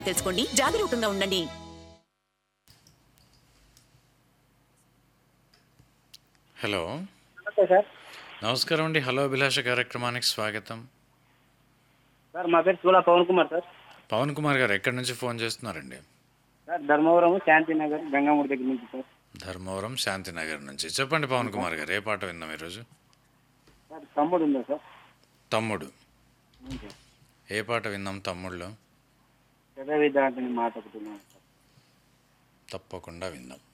తెలుసుకోండి జాగరూకంగా ఉండండి హలో నమస్తే సార్ నమస్కారం అండి హలో అభిలాష కార్యక్రమానికి స్వాగతం సార్ మా పేరు చూలా పవన్ కుమార్ సార్ పవన్ కుమార్ గారు ఎక్కడి నుంచి ఫోన్ చేస్తున్నారండి సార్ ధర్మవరం శాంతినగర్ గంగామూడి దగ్గర నుంచి సార్ ధర్మవరం శాంతినగర్ నుంచి చెప్పండి పవన్ కుమార్ గారు ఏ పాట విందాం ఈరోజు సార్ తమ్ముడు ఉందా సార్ తమ్ముడు అవును సార్ ఏ పాట విందాం తమ్ముళ్ళు పెద్ద విద్యార్థిని మాట ఒకటి ఉన్నాను సార్ తప్పకుండా విందాం